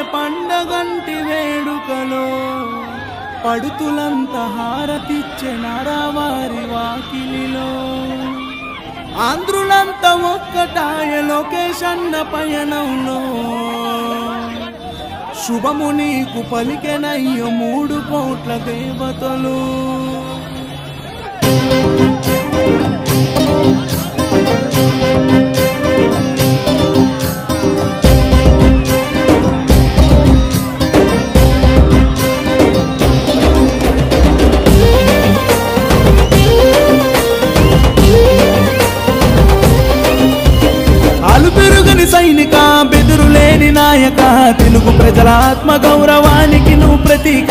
పండగంటి వేడుకలో పడుతులంత హారతిచ్చే నారావారి వాకిలిలో ఆంధ్రులంత ఒక్కటాయ లోకేశన్న పయనంలో శుభము నీకు పలికెనయ్య మూడు కోట్ల దేవతలు ఆలు పెరుగని సైనిక బెదురులేని నాయక తెలుగు ప్రజల ఆత్మ గౌరవానికి నువ్వు ప్రతీక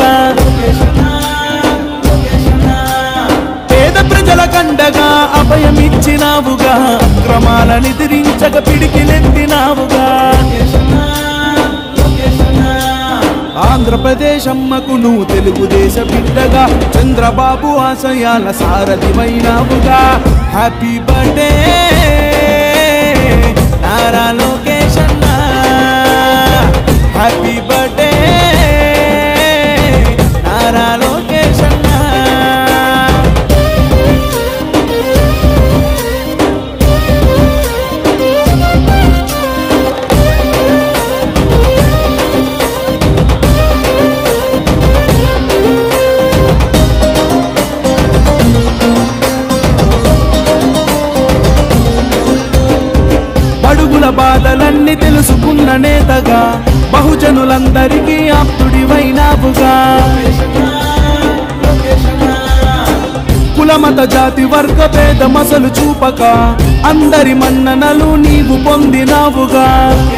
పేద ప్రజల కండగా అభయమిచ్చినావుగా క్రమాలని ఎదిరించక పిడికిలెత్తినావుగా ఆంధ్రప్రదేశ్ అమ్మకు నువ్వు తెలుగుదేశ బిడ్డగా చంద్రబాబు ఆశయాల సారథివైనావుగా హ్యాపీ బర్త్డే నారా లోకేష్ అన్న హ్యాపీ బర్త్డే నారా లోకేష్ అన్న బడుగుల బాధలన్నీ తెలుసుకున్న నేతగా బహుజనులందరికీ ఆప్తుడివైనావుగా కులమత జాతి వర్గ భేద మసలు చూపక అందరి మన్ననలు నీవు పొందినావుగా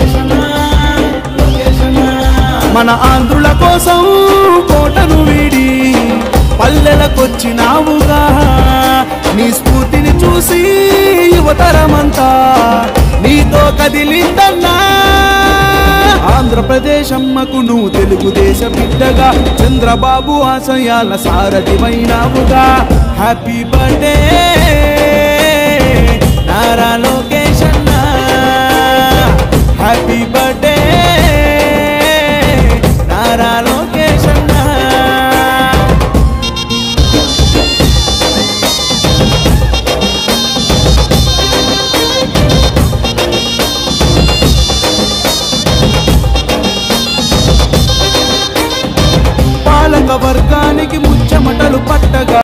మన ఆంధ్రుల కోసం కోటను వీడి పల్లెలకొచ్చినావుగా నీ స్ఫూర్తిని చూసి యువతరమంతా నీతో కదిలిందన్నా ఆంధ్రప్రదేశ్ అమ్మకు నువ్వు తెలుగుదేశ బిడ్డగా చంద్రబాబు ఆశయాల సారథివైనావుగా హ్యాపీ బర్త్డే